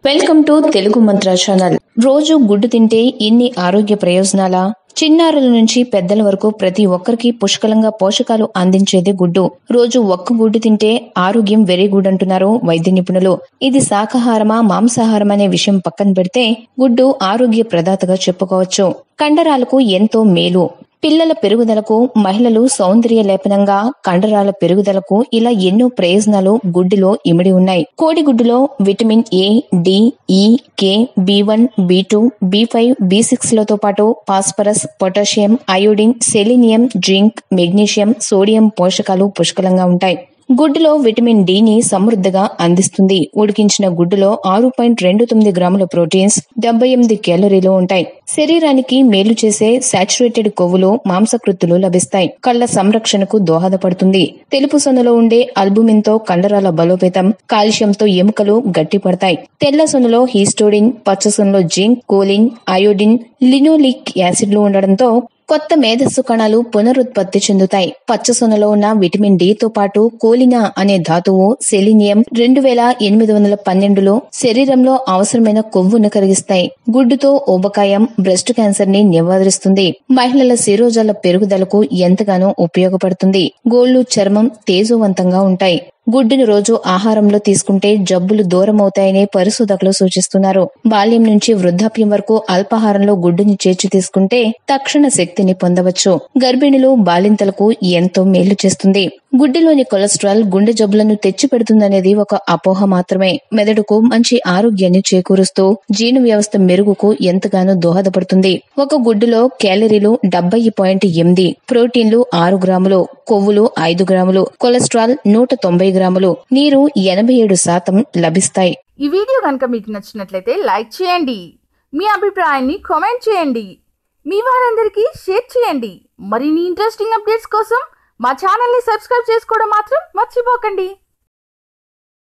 welcome to Telugu మంత్ర channel రోజు గుడ్డు తింటే ఇన్ని ఆరోగ్య ప్రయోజనాలా చిన్నారుల నుంచి పెద్దల వరకు ప్రతి ఒక్కరికి పుష్కలంగా పోషకాలు అందించేది గుడ్డు రోజు ఒక్క గుడ్డు తింటే ఆరోగ్యం వెరీ గుడ్ అంటున్నారు వైద్య నిపుణులు ఇది శాకాహారమా మాంసాహారం అనే విషయం పక్కన పెడితే గుడ్డు ఆరోగ్య ప్రదాతగా చెప్పుకోవచ్చు కండరాలకు ఎంతో మేలు పిల్లల పెరుగుదలకు మహిళలు సౌందర్య లేపనంగా కండరాల పెరుగుదలకు ఇలా ఎన్నో ప్రయోజనాలు గుడ్డులో ఇమిడి ఉన్నాయి కోడిగుడ్డులో vitamin A D E K B one B two B five B six లతో పాటు phosphorus potassium iodine selenium zinc magnesium sodium పోషకాలు పుష్కలంగా ఉంటాయి గుడ్డులో విటమిన్ డి ని సమృద్ధిగా అందిస్తుంది ఉడికించిన గుడ్డులో ఆరు పాయింట్ రెండు తొమ్మిది గ్రాముల ప్రోటీన్స్ డెబ్బై ఎనిమిది క్యాలరీలు ఉంటాయి శరీరానికి మేలు చేసే సాచురేటెడ్ కొవ్వులు మాంసకృత్తులు లభిస్తాయి కళ్ల సంరక్షణకు దోహదపడుతుంది తెలుపు సొనలో ఉండే అల్బుమిన్ తో కండరాల బలోపేతం కాల్షియంతో ఎముకలు గట్టిపడతాయి తెల్ల సొనలో హీస్టోడిన్ పచ్చ సొనలో జింక్ కోలిన్ అయోడిన్ లినోలిక్ యాసిడ్లు ఉండడంతో కొత్త మేధస్సు కణాలు పునరుత్పత్తి చెందుతాయి పచ్చసొనలో ఉన్న విటమిన్ డి తో పాటు కోలినా అనే ధాతువు సెలీనియం రెండు వేల ఎనిమిది వందల పన్నెండులో శరీరంలో అవసరమైన కొవ్వును కరిగిస్తాయి గుడ్డుతో ఊబకాయం బ్రెస్ట్ క్యాన్సర్ ని నివారిస్తుంది మహిళల శిరోజాల పెరుగుదలకు ఎంతగానో ఉపయోగపడుతుంది గోళ్లు చర్మం తేజోవంతంగా ఉంటాయి గుడ్డును రోజు ఆహారంలో తీసుకుంటే జబ్బులు దూరం అవుతాయని పరిశోధకులు సూచిస్తున్నారు బాల్యం నుంచి వృద్ధాప్యం వరకు అల్పాహారంలో గుడ్డుని చేర్చి తీసుకుంటే తక్షణ శక్తిని పొందవచ్చు గర్భిణులు బాలింతలకు ఎంతో మేలు చేస్తుంది గుడ్డులోని కొలెస్ట్రాల్ గుండె జబ్బులను తెచ్చిపెడుతుందనేది ఒక అపోహ మాత్రమే మెదడుకు మంచి ఆరోగ్యాన్ని చేకూరుస్తూ జీర్ణ వ్యవస్థ మెరుగుకు ఎంతగానో దోహదపడుతుంది ఒక గుడ్డులో క్యాలరీలు డెబ్బై పాయింట్ ఎనిమిది ప్రోటీన్లు ఆరు గ్రాములు కొవ్వులు ఐదు గ్రాములు కొలెస్ట్రాల్ నూట తొంభై గ్రాములు నీరు ఎనభై ఏడు శాతం లభిస్తాయి ఈ వీడియో కనుక మీకు నచ్చినట్లయితే లైక్ చేయండి మీ అభిప్రాయాన్ని కామెంట్ చేయండి మీ వారందరికీ షేర్ చేయండి మరిన్ని ఇంట్రెస్టింగ్ అప్డేట్స్ కోసం మా ఛానల్ని సబ్స్క్రైబ్ చేసుకోవడం మాత్రం మర్చిపోకండి